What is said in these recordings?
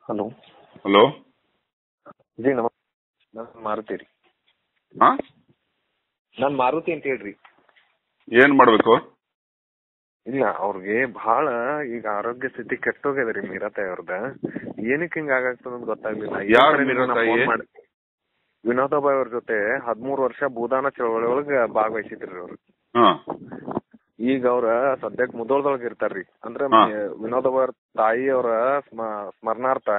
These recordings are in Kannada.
ಹಲೋ ಹಲೋ ಜಿ ನಮ ನಾನು ಮಾರುತಿ ರೀ ಹಾ ನಾನು ಮಾರುತಿ ಅಂತ ಹೇಳ್ರಿ ಏನ್ ಮಾಡ್ಬೇಕು ಇಲ್ಲ ಅವ್ರಿಗೆ ಬಹಳ ಈಗ ಆರೋಗ್ಯ ಸ್ಥಿತಿ ಕೆಟ್ಟೋಗ್ಯದ ರೀ ಮೀರಾತಾಯಿ ಅವ್ರದ ಏನಕ್ಕೆ ಹಿಂಗ ಆಗಾಗ್ತದ ಅಂತ ಗೊತ್ತಾಗ್ಲಿಲ್ಲ ಯಾರ್ ಈ ಕಡೆ ಮೀರಾ ನಾನು ತಾಯಿ? phone ಮಾಡಿ- ವಿನೋದಬಾಯ್ ಅವ್ರ ಜೊತೆ ಹದಿಮೂರು ವರ್ಷ ಭೂದಾನ ಚಳವಳಿ ಒಳಗ ಭಾಗವಹಿಸಿದ್ರಿ ಅವ್ರು ಹಾ ಈಗ ಅವ್ರ ಸದ್ಯಕ್ ಮುದೋಳದೊಳಗ ಇರ್ತಾರ್ರಿ ಅಂದ್ರ ಹಾ. ವಿನೋದಬಾಯ್ ಅವ್ರ ತಾಯಿ ಅವರ ಸ್ಮರಣಾರ್ಥ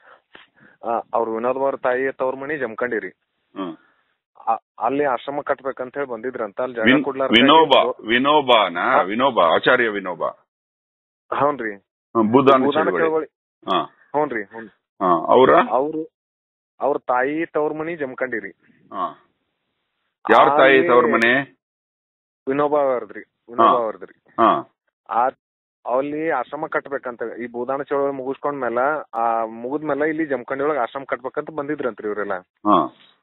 ಅವ್ರ ವಿನೋದಬಾಯ್ ಅವ್ರ ತಾಯಿ ತವ್ರ ಮನಿ ಜಮ್ಕಂಡಿರಿ ಹ್ಮ್. ಆ- ಅಲ್ಲಿ ಆಶ್ರಮ ಕಟ್ಬೇಕಂತ ಹೇಳಿ ಬಂದಿದ್ರಂತ ಅಲ್ಲಿ ಜಾಗ ವಿನ್- ಕೊಡ್ಲಾರ ವಿನೋಬ ವಿನೋಬಾನ ವಿನೋಬ ಆಚಾರ್ಯ ವಿನೋಬ ಹೌನ್ರಿ ಹ್ಮ್, ಬುಧಾನ ಭೂದಾನ ಚಳವಳಿ ಚಳವಳಿ ಹಾ ಹ್ಞೂನ್ರಿ ಹ್ಞೂ ಹಾ ಅವ್ರ ಅವ್ರು ಅವ್ರ ತಾಯಿ ತವ್ರ ಮನಿ ಜಮ್ಕಂಡಿರಿ ಹಾ ಯಾರ ತಾಯಿ ಅಲ್ಲಿ- ತವ್ರ ಮನೆ ವಿನೋಬಾ ಅವ್ರದ್ರಿ ವಿನೋಬಾ ಹಾ. ಅವ್ರದ್ರಿ ಹಾ ಆ ಅಲ್ಲಿ ಆಶ್ರಮ ಕಟ್ಬೇಕಂತ ಈ ಭೂದಾನ ಚಳವಳಿ ಮುಗಿಸ್ಕೊಂಡ್ಮೇಲೆ ಆ ಮುಗಿದ್ಮೇಲೆ ಇಲ್ಲಿ ಜಮಖಂಡಿ ಒಳಗ ಆಶ್ರಮ ಕಟ್ಬೇಕಂತ ಬಂದಿದ್ರಂತ್ರಿ ಇವ್ರೆಲ್ಲ ಹಾ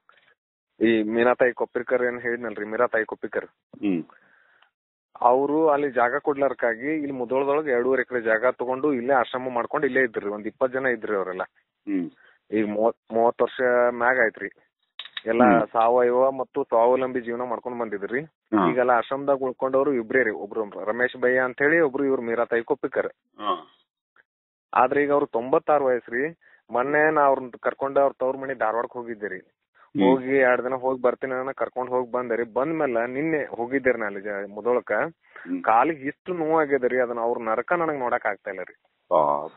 ಈ ಮೀನಾತಾಯಿ ಕೊಪ್ಪಿರ್ಕರ್ ಏನ್ ಹೇಳಿದ್ನಲ್ರಿ ಮೀರಾತಾಯಿ ಕೊಪ್ಪಿಕರ್ ಹ್ಮ್ ಅವರು ಅಲ್ಲಿ ಜಾಗ ಕೊಡ್ಲಾರ್ಕಾಗಿ ಇಲ್ಲಿ ಮುದೋಳದೊಳಗ ಎರಡೂವರೆ ಎಕರೆ ಜಾಗ ತಗೊಂಡು ಇಲ್ಲೇ ಆಶ್ರಮ ಮಾಡ್ಕೊಂಡು ಇಲ್ಲೇ ಇದ್ರಿ ಒಂದ್ ಇಪ್ಪತ್ ಜನ ಇದ್ರಿ ಅವರೆಲ್ಲ ಹ್ಮ್ ಈಗ ಮೂವತ್ ಮೂವತ್ ವರ್ಷ ಮ್ಯಾಗ ಆಯ್ತ್ರಿ ಎಲ್ಲಾ ಹ್ಮ್. ಸಾವಯವ ಮತ್ತು ಸ್ವಾವಲಂಬಿ ಜೀವನ ಮಾಡ್ಕೊಂಡ್ ಬಂದಿದ್ರಿ ಹಾ. ಈಗೆಲ್ಲ ಆಶ್ರಮದಾಗ ಉಳ್ಕೊಂಡವ್ರು ಇಬ್ರೇ ರೀ ಒಬ್ರು ರಮೇಶ್ ಭಯ್ಯ ಅಂತ ಹೇಳಿ ಒಬ್ರು ಇವ್ರು ಮೀರಾತಾಯಿ ಕೊಪ್ಪಿಕರ್ ಹಾ. ಆದ್ರೆ ಈಗ ಅವ್ರು ತೊಂಬತ್ತಾರು ವಯಸ್ಸ್ರಿ ಮೊನ್ನೆ ನಾ ಅವ್ರನ್ನ ಕರ್ಕೊಂಡ್ ಅವ್ರ ತವ್ರ ಮನಿ ಧಾರವಾಡಕ್ ಹೋಗಿದ್ದೆ ರೀ ಹ್ಮ್. ಹೋಗಿ ಎರಡ್ ದಿನ ಹೋಗಿ ಬರ್ತೀನಿ ಅನ್ನೋ ಕರ್ಕೊಂಡ್ ಹೋಗಿ ಬಂದೆ ರೀ ಬಂದ್ಮೇಲೆ ನಿನ್ನೆ ಹೋಗಿದ್ದೆ ರೀ ನಾ ಅಲ್ಲಿ ಜ- ಮುದೋಳಕ ಹ್ಮ್. ಕಾಲಿಗೆ ಇಷ್ಟು ನೋವಾಗ್ಯದ ರೀ ಅದನ್ನ ಅವ್ರ ನರಕ ನನಗ್ ನೋಡಕ್ ಆಗ್ತಾ ಇಲ್ಲ ರೀ ಪಾಪ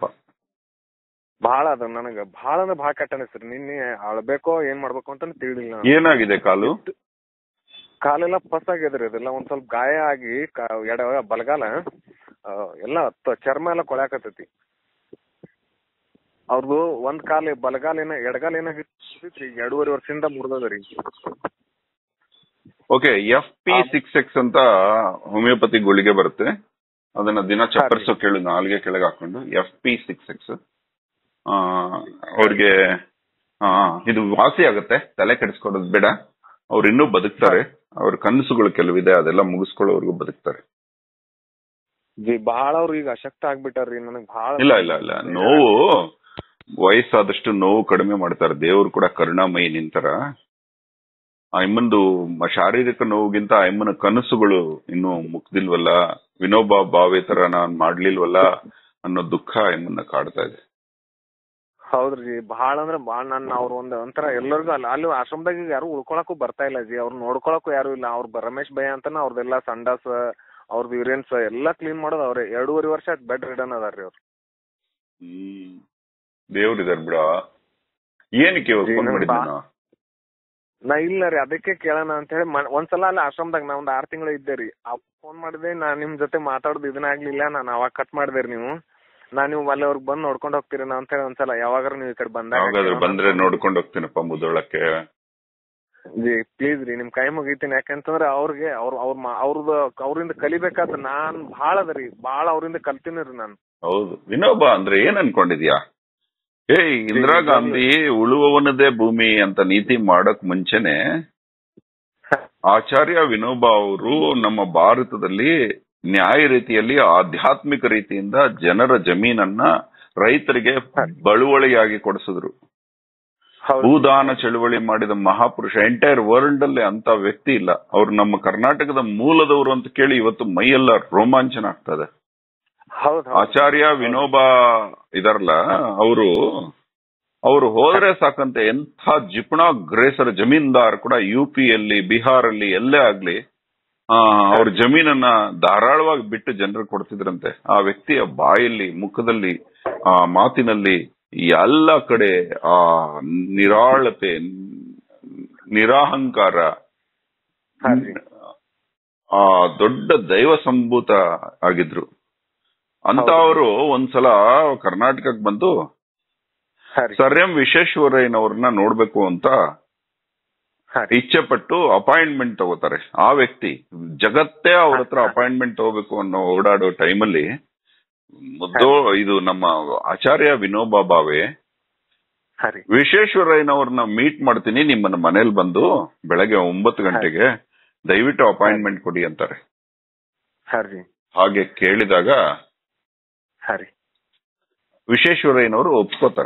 ಬಹಳ ಅದ ನನಗ ಬಹಳ ಅಂದ್ರೆ ಬಹಳ ಕೆಟ್ಟ ಅನಿಸ್ತ್ರಿ ನಿನ್ನೆ ಅಳ್ಬೇಕೋ ಏನ್ ಮಾಡ್ಬೇಕು ಅಂತ ತಿಳಿಲಿಲ್ಲ ನನಗೆ. ಏನಾಗಿದೆ ಕಾಲು ಕಾಲೆಲ್ಲ ಪಸ್ ಆಗ್ಯದ್ರಿ ಅದೆಲ್ಲ ಒಂದ್ ಸ್ವಲ್ಪ ಗಾಯ ಆಗಿ ಕಾ- ಎಡ ಬಲಗಾಲ ಆ, ಎಲ್ಲ ತ- ಚರ್ಮ ಎಲ್ಲ ಕೊಳ್ಯಾಕತ್ತೈತಿ ಅವ್ರದ್ದು ಒಂದ್ ಕಾಲ ಬಲಗಾಲ ಏನ ಎಡಗಾಲ ಏನಾಗಿತ್ರಿ ಎರಡೂವರೆ ವರ್ಷದಿಂದ ಮುರಿದದ ರೀ okay F P six X ಅಂತ ಹೋಮಿಯೋಪತಿ ಗುಳಿಗೆ ಬರುತ್ತೆ ಅದನ್ನ ದಿನ ಚಪ್ಪರ್ಸೋ ಕೇಳು ನಾಲ್ಗೆ ಕೆಳಗೆ ಹಾಕೊಂಡು ಎಫ್ ಪಿ ಸಿಕ್ಸ್ ಎಕ್ಸ್ ಅವ್ರಿಗೆ ಆ, ಇದು ವಾಸಿ ಆಗುತ್ತೆ ತಲೆ ಕೆಡಿಸ್ಕೊಡೋದು ಬೇಡ ಅವ್ರು ಇನ್ನೂ ಬದುಕ್ತಾರೆ ಅವ್ರ ಕನಸುಗಳು ಕೆಲವಿದೆ ಅದೆಲ್ಲ ಮುಗಿಸ್ಕೊಳ್ಳೋವರೆಗೂ ಬದುಕ್ತಾರೆ ಜಿ ಬಹಳ ಅವ್ರು ಈಗ ಅಶಕ್ತ ಆಗ್ಬಿಟ್ಟಾರ್ರಿ ನನಗ್ ಬಹಳ ಇಲ್ಲ ಇಲ್ಲ ಇಲ್ಲ ನೋವು ವಯಸ್ಸಾದಷ್ಟು ನೋವು ಕಡಿಮೆ ಮಾಡ್ತಾರೆ ದೇವ್ರು ಕೂಡ ಕರುಣಾಮಯಿ ನಿಂತರ ಆ ಅಮ್ಮಂದು ಮ- ಶಾರೀರಿಕ ನೋವುಗಿಂತ ಆ ಅಮ್ಮನ ಕನಸುಗಳು ಇನ್ನು ಮುಗ್ದಿಲ್ವಲ್ಲ ವಿನೋಬಾ ಭಾವೆ ತರ ನಾನ್ ಮಾಡ್ಲಿಲ್ವಲ್ಲ ಅನ್ನೋ ದುಃಖ ಆ ಅಮ್ಮನ್ನ ಕಾಡ್ತಾ ಇದೆ ಹೌದ್ರಿ ಬಹಳ ಅಂದ್ರೆ ಬಹಳ ನನ್ನ ಅವ್ರ ಒಂದ್ ಒಂಥರ ಎಲ್ಲರಿಗೂ ಅಲ್ಲಿ ಅಲ್ಲಿ ಆಶ್ರಮದಾಗ ಈಗ ಯಾರು ಉಳ್ಕೊಳಕ್ಕೂ ಬರ್ತಾ ಇಲ್ಲ ಜಿ ಅವ್ರು ನೋಡ್ಕೊಳಕ್ಕೂ ಯಾರು ಇಲ್ಲ ಅವ್ರ ಬ- ರಮೇಶ್ ಭಯ್ಯ ಅಂತಾನ ಅವ್ರದೆಲ್ಲ ಸಂಡಾಸ್ ಅವ್ರದ್ದು ಯೂರಿಯನ್ಸ್ ಎಲ್ಲಾ ಕ್ಲೀನ್ ಮಾಡೋದು ಅವ್ರೆ ಎರಡೂವರೆ ವರ್ಷ ಬೆಡ್ ರಿಡನ್ ಅದಾರ್ರಿ ಅವ್ರು ಹ್ಮ್ ದೇವ್ರಿದಾರ್ ಬಿಡ ಏನಕ್ಕೆ ಇವಾಗ ಫೋನ್ ಜೀವನ ಮಾಡಿದ್ದೆ ಬಾ- ನಾನು ನಾ ಇಲ್ಲ ರೀ ಅದಕ್ಕೆ ಕೇಳೋಣ ಅಂತ ಹೇಳಿ ಮ- ಒಂದ್ಸಲ ಅಲ್ಲಿ ಆಶ್ರಮದಾಗ ನಾ ಒಂದ್ ಆರ್ ತಿಂಗಳು ಇದ್ದೆ ರೀ ಫೋನ್ ಮಾಡಿದೆ ನಾ ನಿಮ್ ಜೊತೆ ಮಾತಾಡೋದು ಇದನ್ನ ಆಗ್ಲಿಲ್ಲ ನಾನು ಅವಾಗ ಕಟ್ ಮಾಡಿದೆ ರೀ ನೀವು ನಾ ನೀವು ಅಲ್ಲಿ ಅವ್ರಿಗೆ ಬಂದ್ ನೋಡ್ಕೊಂಡ್ ಹೋಗ್ತೀರಿ ಅಂತ ಹೇಳಿ ಒಂದ್ಸಲ ಯಾವಾಗಾರ ನೀವು ಈ ಕಡೆ ಬಂದಾಗ ಯಾವಾಗಾದ್ರೂ ಬಂದ್ರೆ ನೋಡ್ಕೊಂಡು ಹೋಗ್ತೀನಪ್ಪ ಮುದೋಳಕ್ಕೆ ಪ್ಲೀಸ್ ರೀ ನಿಮ್ ಕೈ ಮುಗಿತೀನಿ ಯಾಕಂತಂದ್ರೆ ಅವ್ರಿಗೆ ಅವ್ರ ಅವ್ರ ಮಾ- ಅವ್ರದ್ದು ಅವ್ರಿಂದ ಕಲಿಬೇಕಾದ ನಾನ್ ಭಾಳ ಅದ ರೀ ಭಾಳ ಅವ್ರಿಂದ ಕಲ್ತೀನಿ ರೀ ನಾನು ಹೌದು ವಿನೋಬ ಅಂದ್ರೆ ಏನ್ ಅನ್ಕೊಂಡಿದ್ಯಾ ಏಯ್ ಇಂದಿರಾ ಗಾಂಧಿ ಉಳುವವನದೇ ಭೂಮಿ ಅಂತ ನೀತಿ ಮಾಡಕ್ ಮುಂಚೆನೆ ಆಚಾರ್ಯ ವಿನೋಬಾ ಅವರು ನಮ್ಮ ಭಾರತದಲ್ಲಿ ನ್ಯಾಯ ರೀತಿಯಲ್ಲಿ ಆಧ್ಯಾತ್ಮಿಕ ರೀತಿಯಿಂದ ಜನರ ಜಮೀನನ್ನ ರೈತರಿಗೆ ಬಳುವಳಿಯಾಗಿ ಕೊಡಿಸಿದ್ರು ಹೌದು ಭೂದಾನ ಚಳುವಳಿ ಮಾಡಿದ ಮಹಾಪುರುಷ ಎಂಟೈರ್ ವರ್ಲ್ಡ್ ಅಲ್ಲಿ ಅಂತ ವ್ಯಕ್ತಿ ಇಲ್ಲ ಅವ್ರು ನಮ್ಮ ಕರ್ನಾಟಕದ ಮೂಲದವರು ಅಂತ ಕೇಳಿ ಇವತ್ತು ಮೈಯೆಲ್ಲ ರೋಮಾಂಚನ ಆಗ್ತದೆ ಹೌದು ಆಚಾರ್ಯ ವಿನೋಬಾ ಇದಾರಲ್ಲ ಅವರು ಅವರು ಹೋದ್ರೆ ಸಾಕಂತೆ ಎಂಥ ಜಿಪುಣ ಗ್ರೇಸರ್ ಜಮೀನ್ದಾರ್ ಕೂಡ ಯು ಪಿಯಲ್ಲಿ ಬಿಹಾರಲ್ಲಿ ಎಲ್ಲೇ ಆಗ್ಲಿ ಆ ಅವ್ರ ಜಮೀನನ್ನ ಧಾರಾಳವಾಗಿ ಬಿಟ್ಟು ಜನರು ಕೊಡ್ತಿದ್ರಂತೆ ಆ ವ್ಯಕ್ತಿಯ ಬಾಯಲ್ಲಿ ಮುಖದಲ್ಲಿ ಆ ಮಾತಿನಲ್ಲಿ ಎಲ್ಲ ಕಡೆ ಆ ನಿರಾಳತೆ ನಿರಾಹಂಕಾರ ಹಾ ರೀ. ಆ ದೊಡ್ಡ ದೈವ ಸಂಭೂತ ಆಗಿದ್ರು ಅಂತ ಅವರು ಒಂದ್ಸಲ ಕರ್ನಾಟಕಕ್ಕೆ ಬಂದು ಹಾ ರೀ ಸರ್ ಎಂ ವಿಶ್ವೇಶ್ವರಯ್ಯನವ್ರನ್ನ ನೋಡ್ಬೇಕು ಅಂತ ಹಾ ರೀ ಇಚ್ಛೆ ಪಟ್ಟು ಅಪಾಯಿಂಟ್ಮೆಂಟ್ ತಗೋತಾರೆ ಆ ವ್ಯಕ್ತಿ ಜಗತ್ತೇ ಅವ್ರ ಹತ್ರ ಅಪಾಯಿಂಟ್ಮೆಂಟ್ ತಗೋಬೇಕು ಅನ್ನೋ ಓಡಾಡೋ ಟೈಮಲ್ಲಿ ಮುದ್ದೋ ಇದು ನಮ್ಮ ಆಚಾರ್ಯ ವಿನೋಬಾ ಭಾವೆ ಹಾ ರೀ ವಿಶ್ವೇಶ್ವರಯ್ಯನವ್ರನ್ನ ಮೀಟ್ ಮಾಡ್ತೀನಿ ನಿಮ್ಮನ್ನ ಮನೇಲಿ ಬಂದು ಬೆಳಗ್ಗೆ ಒಂಬತ್ತು ಗಂಟೆಗೆ ದಯವಿಟ್ಟು ಅಪಾಯಿಂಟ್ಮೆಂಟ್ ಕೊಡಿ ಅಂತಾರೆ ಹಾ ರೀ ಹಾಗೆ ಕೇಳಿದಾಗ ಹಾ ರೀ ವಿಶ್ವೇಶ್ವರಯ್ಯನವರು ಒಪ್ಕೋತಾರೆ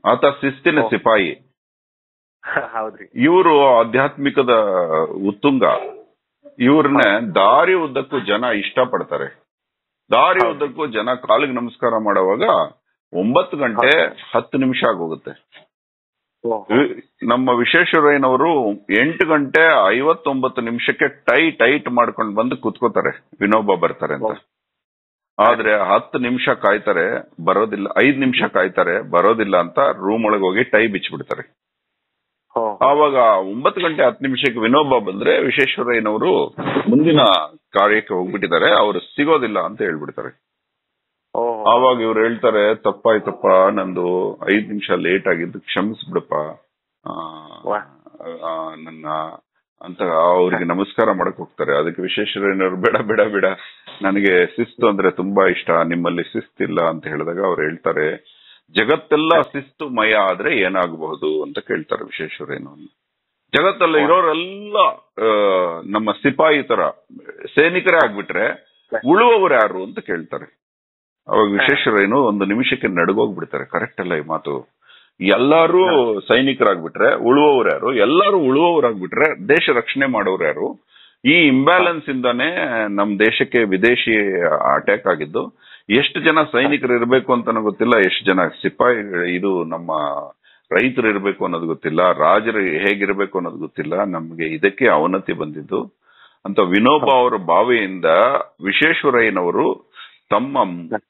ಆತ ಶಿಸ್ತಿನ ಓ. ಸಿಪಾಯಿ ಹೌದ್ರಿ ಇವರು ಆಧ್ಯಾತ್ಮಿಕದ ಉತ್ತುಂಗ ಇವ್ರನ್ನ ದಾರಿ ಉದ್ದಕ್ಕೂ ಜನ ಇಷ್ಟಪಡ್ತಾರೆ ದಾರಿ ಹೌದು. ಉದ್ದಕ್ಕೂ ಜನ ಕಾಲಿಗೆ ನಮಸ್ಕಾರ ಮಾಡುವಾಗ ಒಂಬತ್ತು ಗಂಟೆ ಹತ್ತು ನಿಮಿಷ ಆಗೋಗುತ್ತೆ ಓ ವಿ- ನಮ್ಮ ವಿಶ್ವೇಶ್ವರಯ್ಯನವರು ಎಂಟು ಗಂಟೆ ಐವತ್ತೊಂಬತ್ತು ನಿಮಿಷಕ್ಕೆ ಟೈ ಟೈಟ್ ಮಾಡ್ಕೊಂಡು ಬಂದು ಕೂತ್ಕೋತಾರೆ ವಿನೋಬ ಬರ್ತಾರೆ ಅಂತ ಓ. ಆದ್ರೆ ಹತ್ತು ನಿಮಿಷ ಕಾಯ್ತಾರೆ ಬರೋದಿಲ್ಲ ಐದ್ ನಿಮಿಷ ಕಾಯ್ತಾರೆ ಬರೋದಿಲ್ಲ ಅಂತ ರೂಮ್ ಒಳಗೆ ಹೋಗಿ ಟೈ ಬಿಚ್ಚಿಬಿಡ್ತಾರೆ ಹೋ ಆವಾಗ ಒಂಬತ್ತು ಗಂಟೆ ಹತ್ತು ನಿಮಿಷಕ್ಕೆ ವಿನೋಬ ಬಂದ್ರೆ ವಿಶ್ವೇಶ್ವರಯ್ಯನವರು ಮುಂದಿನ ಕಾರ್ಯಕ್ಕೆ ಹೋಗ್ಬಿಟ್ಟಿದ್ದಾರೆ ಅವರು ಸಿಗೋದಿಲ್ಲ ಅಂತ ಹೇಳ್ಬಿಡ್ತಾರೆ ಓ ಆವಾಗ ಇವ್ರು ಹೇಳ್ತಾರೆ ತಪ್ಪಾಯ್ತಪ್ಪ ನಂದು ಐದ್ ನಿಮಿಷ ಲೇಟ್ ಆಗಿದ್ದು ಕ್ಷಮಿಸ್ಬಿಡಪ್ಪ ಆ, ವಾ. ಆ, ನನ್ನ ಅಂತ ಅವ್ರಿಗೆ ನಮಸ್ಕಾರ ಮಾಡಕ್ ಹೋಗ್ತಾರೆ ಅದಕ್ಕೆ ವಿಶ್ವೇಶ್ವರಯ್ಯನವರು ಬೇಡ ಬೇಡ ಬೇಡ ನನಗೆ ಶಿಸ್ತು ಅಂದ್ರೆ ತುಂಬಾ ಇಷ್ಟ ನಿಮ್ಮಲ್ಲಿ ಶಿಸ್ತಿಲ್ಲ ಅಂತ ಹೇಳಿದಾಗ ಅವ್ರು ಹೇಳ್ತಾರೆ ಜಗತ್ತೆಲ್ಲ ಶಿಸ್ತು ಮಯ ಆದ್ರೆ ಏನಾಗಬಹುದು ಅಂತ ಕೇಳ್ತಾರೆ ವಿಶ್ವೇಶ್ವರಯ್ಯನವ್ರನ್ನ ಜಗತ್ತಲ್ಲಿ ಇರೋರೆಲ್ಲ ಆ, ನಮ್ಮ ಸಿಪಾಯಿ ತರ ಸೈನಿಕರೇ ಆಗ್ಬಿಟ್ರೆ ಉಳುವವರು ಯಾರು ಅಂತ ಕೇಳ್ತಾರೆ ಅವಾಗ ವಿಶ್ವೇಶ್ವರಯ್ಯನು ಒಂದು ನಿಮಿಷಕ್ಕೆ ನಡುಗೋಗ್ಬಿಡ್ತಾರೆ ಕರೆಕ್ಟ್ ಅಲ್ಲ ಈ ಮಾತು ಎಲ್ಲಾರು ಸೈನಿಕರಾಗ್ಬಿಟ್ರೆ ಉಳುವವರು ಯಾರು ಎಲ್ಲಾರು ಉಳುವವರಾಗ್ಬಿಟ್ರೆ ದೇಶ ರಕ್ಷಣೆ ಮಾಡೋರು ಯಾರು ಈ ಇಂಬ್ಯಾಲೆನ್ಸ್ ಇಂದಾನೇ ನಮ್ ದೇಶಕ್ಕೆ ವಿದೇಶಿ ಅಟ್ಯಾಕ್ ಆಗಿದ್ದು ಎಷ್ಟು ಜನ ಸೈನಿಕರು ಇರಬೇಕು ಅಂತಾನು ಗೊತ್ತಿಲ್ಲ ಎಷ್ಟು ಜನ ಸಿಪಾಯಿ ಇದು ನಮ್ಮ ರೈತರು ಇರಬೇಕು ಅನ್ನೋದು ಗೊತ್ತಿಲ್ಲ ರಾಜರು ಹೇಗಿರ್ಬೇಕು ಅನ್ನೋದು ಗೊತ್ತಿಲ್ಲ ನಮ್ಗೆ ಇದಕ್ಕೆ ಅವನತಿ ಬಂದಿದ್ದು ಅಂತ ವಿನೋಬ ಅವರ ಬಾವಿಯಿಂದ ವಿಶ್ವೇಶ್ವರಯ್ಯನವರು ತಮ್ಮ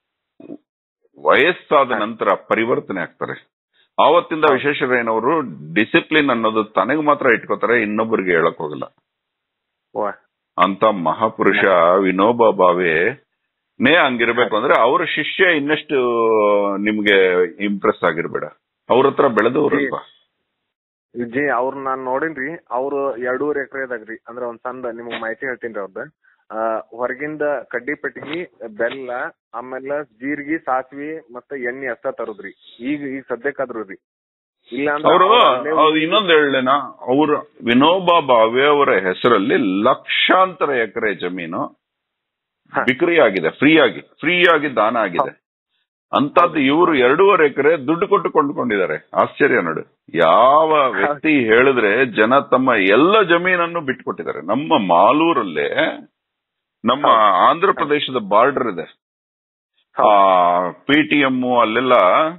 ವಯಸ್ಸಾದ ನಂತರ ಪರಿವರ್ತನೆ ಆಗ್ತಾರೆ ಆವತ್ತಿಂದ ವಿಶ್ವೇಶ್ವರಯ್ಯನವರು ಡಿಸಿಪ್ಲಿನ್ ಅನ್ನೋದು ತನಗೆ ಮಾತ್ರ ಇಟ್ಕೋತಾರೆ ಇನ್ನೊಬ್ಬರಿಗೆ ಹೇಳಕ್ ಹೋಗಲ್ಲ ವಾ ಅಂತ ಮಹಾಪುರುಷ ವಿನೋಬಾ ಭಾವೆ ನೇ ಹಂಗಿರ್ಬೇಕು ಅಂದ್ರೆ ಅವ್ರ ಶಿಷ್ಯ ಇನ್ನಷ್ಟು ನಿಮ್ಗೆ ಇಂಪ್ರೆಸ್ ಆಗಿರ್ಬೇಡ ಅವ್ರ ಹತ್ರ ಬೆಳೆದವ್ರಲ್ವಾ ಜಿ ಅವ್ರ ನಾನ್ ನೋಡಿನ್ರಿ ಅವ್ರು ಎರಡೂವರೆ ಎಕರೆದಾಗ್ರಿ ಅಂದ್ರೆ ಒಂದ್ ಸಣ್ಣ ನಿಮ್ಗ್ ಮಾಹಿತಿ ಹೇಳ್ತೀನಿ ಅವ್ರದ್ದು ಆ ಹೊರಗಿಂದ ಕಡ್ಡಿ ಪೆಟ್ಟಿಗಿ ಬೆಲ್ಲ ಆಮೇಲೆ ಜೀರಿಗೆ ಸಾಸ್ವಿ ಮತ್ತೆ ಎಣ್ಣೆ ಅಷ್ಟ ತರುದ್ರಿ ಈಗ ಈಗ ಸದ್ಯಕ್ಕಾದ್ರು ರೀ ಇಲ್ಲ ಅವರು ಅಂದ್ರೆ ಇನ್ನೊಂದು ಹೇಳೇನಾ ಅವ್ರ ವಿನೋಬಾ ಭಾವೆ ಅವರ ಹೆಸರಲ್ಲಿ ಲಕ್ಷಾಂತರ ಎಕರೆ ಜಮೀನು ಹ. ಬಿಕ್ರಿ ಆಗಿದೆ ಫ್ರೀ ಆಗಿ ಫ್ರೀ ಆಗಿ ದಾನ ಆಗಿದೆ ಅಂತದ್ದು ಇವರು ಎರಡೂವರೆ ಎಕರೆ ದುಡ್ಡು ಕೊಟ್ಟು ಕೊಂಡ್ಕೊಂಡಿದ್ದಾರೆ ಆಶ್ಚರ್ಯ ನೋಡು ಯಾವ ವ್ಯಕ್ತಿ ಹೇಳಿದ್ರೆ ಜನ ತಮ್ಮ ಎಲ್ಲ ಜಮೀನನ್ನು ಬಿಟ್ಕೊಟ್ಟಿದ್ದಾರೆ ನಮ್ಮ ಮಾಲೂರಲ್ಲೇ ನಮ್ಮ ಆಂಧ್ರ ಪ್ರದೇಶದ ಬಾರ್ಡರ್ ಇದೆ ಆ ಪಿ ಟಿ ಎಂ ಅಲ್ಲೆಲ್ಲ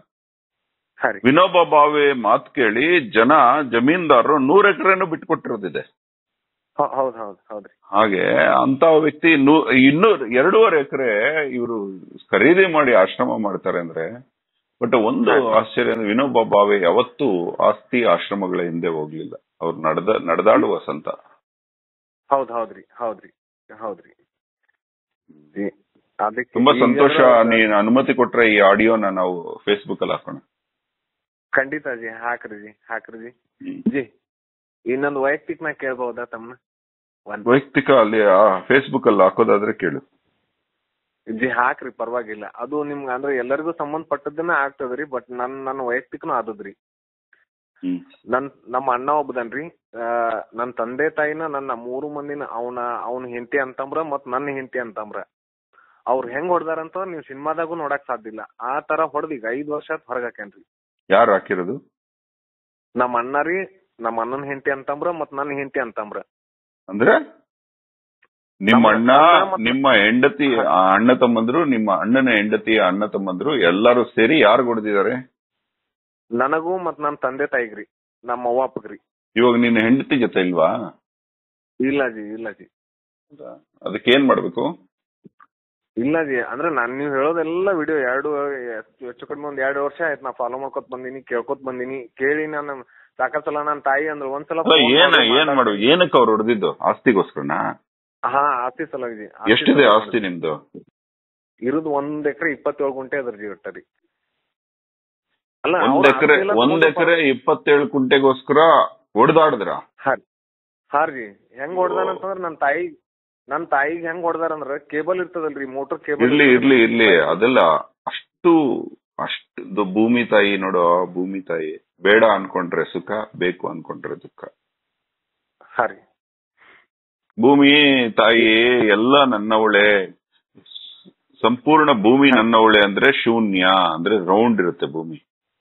ಹಾ ರೀ ವಿನೋಬಾ ಭಾವೆ ಮಾತು ಕೇಳಿ ಜನ ಜಮೀನ್ದಾರರು ನೂರ ಎಕರೆನು ಬಿಟ್ಕೊಟ್ಟಿರೋದಿದೆ ಹೌ- ಹೌದ್ ಹೌದ್ ಹೌದ್ರಿ ಹಾಗೆ ಅಂತ ವ್ಯಕ್ತಿ ನೂ ಇನ್ನೂ ಎರಡೂವರೆ ಎಕರೆ ಇವರು ಖರೀದಿ ಮಾಡಿ ಆಶ್ರಮ ಮಾಡ್ತಾರೆ ಅಂದ್ರೆ ಬಟ್ ಒಂದು ಆಶ್ಚರ್ಯ ಅಂದ್ರೆ ವಿನೋಬಾ ಭಾವೆ ಯಾವತ್ತೂ ಆಸ್ತಿ ಆಶ್ರಮಗಳ ಹಿಂದೆ ಹೋಗ್ಲಿಲ್ಲ ಅವ್ರು ನಡೆದ ನಡೆದಾಡುವ ಸಂತ ಹೌದ್ ಹೌದ್ರಿ ಹೌದ್ರಿ ಹೌದ್ರಿ ಈ- ಅದಕ್ಕೆ ತುಂಬಾ ಈಗ ಸಂತೋಷ ಅಂದ್ರೆ- ನೀನ್ ಅನುಮತಿ ಕೊಟ್ರೆ ಈ ಆಡಿಯೋನ ನಾವು ಫೇಸ್ಬುಕ್ ಅಲ್ಲಿ ಹಾಕೋಣ ಖಂಡಿತ ಜಿ ಹಾಕ್ರಿ ಜಿ ಹಾಕ್ರಿ ಜಿ ಹ್ಮ್. ಜಿ ಇನ್ನೊಂದು ವೈಯಕ್ತಿಕ ನಾ ಕೇಳ್ಬಹುದಾ ತಮ್ಮನ ಒಂದ್ ವೈಯಕ್ತಿಕ ಅಲ್ಲಿ ಫೇಸ್ಬುಕ್ ಅಲ್ಲಿ ಹಾಕೋದಾದ್ರೆ ಕೇಳು ಜಿ ಹಾಕ್ರಿ ಪರವಾಗಿಲ್ಲ ಅದು ನಿಮ್ಗ ಅಂದ್ರೆ ಎಲ್ಲರಿಗೂ ಸಂಬಂಧಪಟ್ಟದನ್ನ ಆಗ್ತದ್ರಿ ಬಟ್ ನನ್ ನನ್ನ ವೈಯಕ್ತಿಕನು ಆದದ್ರಿ ಹ್ಮ್ ನನ್ ನಮ್ಮ ಅಣ್ಣ ಒಬ್ಬದನ್ರಿ ಆ ನನ್ ತಂದೆ ತಾಯಿನ ನನ್ನ ಮೂರು ಮಂದಿನ ಅವನ ಅವನ ಹೆಂಡತಿ ಅಂತಂಬ್ರ ಮತ್ ನನ್ನ ಹೆಂಡತಿ ಅಂತಂಬ್ರ ಅವ್ರ ಹೆಂಗ್ ಹೊಡ್ದಾರಂತ ನೀವ್ ಸಿನಿಮಾದಾಗೂ ನೋಡಕ್ ಸಾಧ್ಯ ಇಲ್ಲ ಆ ತರ ಹೊಡೆದ್ ಈಗ ಐದ್ ವರ್ಷ ಹೊರಗ್ ಹಾಕ್ಯಾನ್ರಿ ಯಾರು ಹಾಕಿರೋದು ನಮ್ಮ ಅಣ್ಣ ರೀ ನಮ್ಮ ಅಣ್ಣನ ಹೆಂಡತಿ ಅಂತಂಬ್ರ ಮತ್ ನನ್ನ ಹೆಂಡತಿ ಅಂತಂಬ್ರ ಅಂದ್ರೆ ನಿಮ್ಮ ನಮ್ಮ ಅಣ್ಣ ಅಣ್ಣ ಮತ್ತು- ನಿಮ್ಮ ಹೆಂಡತಿ ಆ ಅಣ್ಣ ತಮ್ಮಂದ್ರು ನಿಮ್ಮ ಅಣ್ಣನ ಹೆಂಡತಿ ಅಣ್ಣ ತಮ್ಮಂದ್ರು ಎಲ್ಲರೂ ಸೇರಿ ಯಾರು ಹೊಡೆದಿದ್ದಾರೆ ನನಗೂ ಮತ್ ನನ್ ತಂದೆ ತಾಯಿಗ್ರಿ ನಮ್ಮ ಅವ್ವ ಅಪ್ಪಗ್ರಿ ಇವಾಗ ನಿನ್ನ ಹೆಂಡತಿ ಜೊತೆ ಇಲ್ವಾ ಇಲ್ಲ ಜಿ ಇಲ್ಲ ಜಿ ಅದಕ್ಕೆ ಏನ್ ಮಾಡ್ಬೇಕು ಇಲ್ಲ ಜಿ ಅಂದ್ರೆ ನಾನ್ ನೀವ್ ಹೇಳೋದೆಲ್ಲ ವಿಡಿಯೋ ಎರಡು ಹೆಚ್ಚು ಹೆಚ್ಚು ಕಡಿಮೆ ಒಂದ್ ಎರಡು ವರ್ಷ ಆಯ್ತು ನಾ ಫಾಲೋ ಮಾಡ್ಕೊತ ಬಂದಿನಿ ಕೇಳ್ಕೊತ ಬಂದಿನಿ ಕೇಳಿ ನಾನು ಸಾಕಷ್ಟು ಸಲ ನನ್ನ ತಾಯಿ ಅಂದ್ರೆ ಒಂದ್ಸಲ ಅಲ್ಲ phone ಏನ ಮಾಡಿ ಏನ್ ಮಾಡ್ಬೇಕು ಏನಕ್ಕೆ ಅವ್ರು ಹೊಡೆದಿದ್ದು ಆಸ್ತಿಗೋಸ್ಕರನಾ ಹಾ ಆಸ್ತಿ ಸಲುವಾಗಿ ಜಿ ಎಷ್ಟಿದೆ ಸಲುವಾಗಿ ಆಸ್ತಿ ನಿಮ್ದು ಇರುದು ಒಂದ್ ಎಕರೆ ಇಪ್ಪತ್ತೇಳು ಗುಂಟೆ ಅದ್ರ ಜಿ ಒಟ್ಟ ರೀ ಅಲ್ಲ ಒಂದ್ ಅವ್ರ ಎಕರೆ ಆಸ್ತಿ ಎಲ್ಲ ಒಂದ್ ತಗೊಂಡು ಎಕರೆ ಇಪ್ಪತ್ತೇಳು ಕುಂಟೆಗೋಸ್ಕರ ಹೊಡೆದಾಡಿದ್ರ ಹಾ ಹಾ ರೀ ಹೆಂಗ್ ಹೊಡ್ದಾನಂತಂದ್ರ ನನ್ ತಾಯಿ ನನ್ ತಾಯಿಗ್ ಹೆಂಗ್ ಹೊಡ್ದಾರಂದ್ರ ಕೇಬಲ್ ಇರ್ತದಲ್ರಿ ಮೋಟರ್ ಕೇಬಲ್ ಇರ್ಲಿ ಇರ್ಲಿ ಇರ್ಲಿ ಅದೆಲ್ಲ ಅಷ್ಟು ಅಷ್ಟು ಭೂಮಿ ತಾಯಿ ನೋಡು ಭೂಮಿ ತಾಯಿ ಬೇಡ ಅನ್ಕೊಂಡ್ರೆ ಸುಖ ಬೇಕು ಅನ್ಕೊಂಡ್ರೆ ದುಃಖ ಹಾ ರೀ ಭೂಮಿ ತಾಯಿ ಎಲ್ಲ ನನ್ನವಳೆ ಸಂಪೂರ್ಣ ಭೂಮಿ ನನ್ನವಳೆ ಅಂದ್ರೆ ಶೂನ್ಯ ಅಂದ್ರೆ ರೌಂಡ್ ಇರುತ್ತೆ ಭೂಮಿ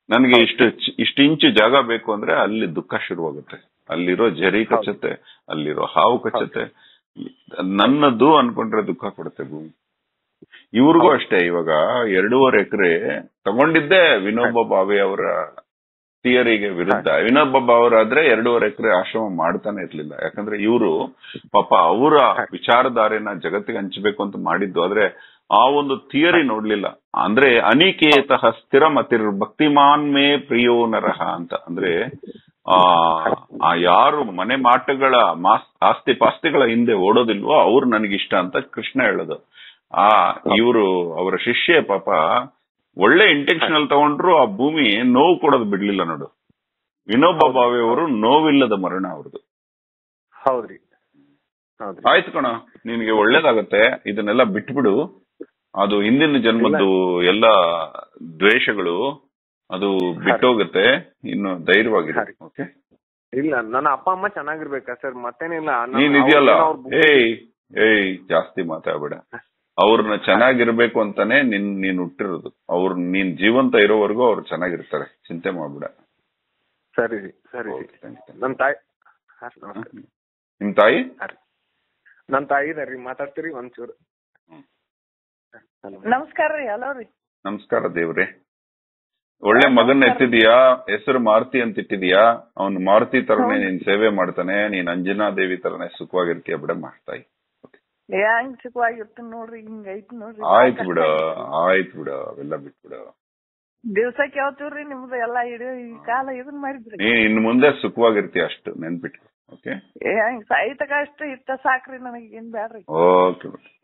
ನನಗೆ ಇಷ್ಟು ಇಷ್ಟು ಇಂಚು ಜಾಗ ಬೇಕು ಅಂದ್ರೆ ಅಲ್ಲಿ ದುಃಖ ಶುರುವಾಗುತ್ತೆ ಅಲ್ಲಿರೋ ಜರಿ ಕಚ್ಚತ್ತೆ ಅಲ್ಲಿರೋ ಹಾವು ಕಚ್ಚತ್ತೆ ನನ್ನದು ಅನ್ಕೊಂಡ್ರೆ ದುಃಖ ಕೊಡುತ್ತೆ ಭೂಮಿ ಇವ್ರಿಗೂ ಅಷ್ಟೇ ಇವಾಗ ಎರಡೂವರೆ ಎಕರೆ ತಗೊಂಡಿದ್ದೆ ವಿನೋಬ ಭಾವೆ ಅವರ ಥಿಯರಿಗೆ ವಿರುದ್ಧ ವಿನೋಬ ಭಾವರಾದ್ರೆ ಎರಡೂವರೆ ಎಕರೆ ಆಶ್ರಮ ಮಾಡ್ತಾನೆ ಇರ್ಲಿಲ್ಲ ಯಾಕಂದ್ರೆ ಇವರು ಪಾಪ ಅವರ ವಿಚಾರಧಾರೆನ ಜಗತ್ತಿಗೆ ಹಂಚಬೇಕು ಅಂತ ಮಾಡಿದ್ದು ಆದ್ರೆ ಆ ಒಂದು ಥಿಯರಿ ನೋಡ್ಲಿಲ್ಲ ಅಂದ್ರೆ ಅನಿಕೇತ ಸ್ಥಿರ ಮತಿರ್ ಭಕ್ತಿಮಾನ್ ಮೇ ಪ್ರಿಯೋ ನರಹ ಅಂತ ಅಂದ್ರೆ ಆ ಆ ಯಾರು ಮನೆ ಮಾಟಗಳ ಮಾಸ್ ಆಸ್ತಿ ಪಾಸ್ತಿಗಳ ಹಿಂದೆ ಓಡೋದಿಲ್ವೋ ಅವ್ರು ನನಗಿಷ್ಟ ಅಂತ ಕೃಷ್ಣ ಹೇಳೋದು ಆ ಇವರು ಅವರ ಶಿಷ್ಯ ಪಾಪ ಒಳ್ಳೆ ಇಂಟೆನ್ಷನಲ್ ತಗೊಂಡ್ರು ಆ ಭೂಮಿ ನೋವು ಕೊಡೋದು ಬಿಡ್ಲಿಲ್ಲ ನೋಡು ವಿನೋಬ ಭಾವೆ ಅವರು ನೋವಿಲ್ಲದ ಮರಣ ಅವ್ರದ್ದು ಹೌದ್ರಿ ಹೌದ್ರಿ ಆಯ್ತು ಕಣ ನಿನಗೆ ಒಳ್ಳೇದಾಗತ್ತೆ ಇದನ್ನೆಲ್ಲ ಬಿಟ್ಬಿಡು ಅದು ಹಿಂದಿನ ಜನ್ಮದ್ದು ಎಲ್ಲ ದ್ವೇಷಗಳು ಅದು ಬಿಟ್ಟೋಗುತ್ತೆ ಇನ್ನು ಧೈರ್ಯವಾಗಿರು ಸರಿ. ಓಕೆ ಇಲ್ಲ ನನ್ನ ಅಪ್ಪ ಅಮ್ಮ ಚೆನ್ನಾಗಿರ್ಬೇಕಾ ಸರ್ ಮತ್ತೇನಿಲ್ಲ ನನ್ನ- ನೀನ್ ಇದೆಯಲ್ಲ ಅವ್ರ್- ಅವ್ರ್ ಬುದ್ಧಿ- ಏಯ್ ಏಯ್ ಜಾಸ್ತಿ ಮಾತಾಡ್ಬೇಡ ಅವ್ರನ್ನ ಚೆನ್ನಾಗಿರ್ಬೇಕು ಅಂತಾನೆ ನಿನ್ ನೀನ್ ಹುಟ್ಟಿರೋದು ಅವ್ರ ನೀನ್ ಜೀವಂತ ಇರೋವರೆಗೂ ಅವ್ರು ಚೆನ್ನಾಗಿರ್ತಾರೆ ಚಿಂತೆ ಮಾಡ್ಬೇಡ ಸರಿ ರೀ ಸರಿ ರೀ Okay, thanks, thanks. ನನ್ ತಾಯಿ ಹಾ, ನಮಸ್ಕಾರ. ನಿಮ್ ತಾಯಿ ಹಾ ರೀ. ನನ್ ತಾಯಿ ಇದಾರ್ರಿ ಮಾತಾಡ್ತೀರಿ ಒಂಚೂರು ಹ್ಮ್. ಹಲೋ ನಮಸ್ಕಾರ ರೀ ಹಲೋ ರೀ ನಮಸ್ಕಾರ ದೇವ್ರೆ ಒಳ್ಳೆ ಮಗನ್ ಎತ್ತಿದೀಯಾ ಹೆಸರು ಮಾರುತಿ ಅಂತ ಇಟ್ಟಿದೀಯಾ ಅವ್ನು ಮಾರುತಿ ತರನೇ ನೀನ್ ಸೇವೆ ಮಾಡ್ತಾನೆ ನೀನ್ ಅಂಜನಾ ದೇವಿ ತರನೇ ಸುಖವಾಗಿರ್ತೀಯ ಬಿಡ ಮಾಡ್ತಾಯಿ ಹೆಂಗ್ ಸುಖವಾಗಿರ್ತೀನಿ ನೋಡ್ರಿ ಹಿಂಗ್ ಐತಿ ನೋಡ್ರಿ ಆಯ್ತು ಬಿಡ ಆಯ್ತು ಬಿಡ ಅವೆಲ್ಲ ಬಿಟ್ಬಿಡ ದಿವ್ಸ ಕೇಳ್ತೀವ್ರಿ ನಿಮ್ದು ಎಲ್ಲಾ ಇಡೀ ಈ ಕಾಲ ಇದನ್ ಮಾಡಿದ್ರಿ ನೀನ್ ಇನ್ ಮುಂದೆ ಸುಖವಾಗಿರ್ತೀಯ ಅಷ್ಟು ನೆನ್ಪಿಟ್ಕೊ ಓಕೆ ಹೆಂಗ್ ಸಾಯ್ತಕ ಅಷ್ಟು ಇಷ್ಟ ಸಾಕ್ರಿ ನನಗೆ ಏನ್ ಬ್ಯಾಡ್ರಿ ಓಕೆ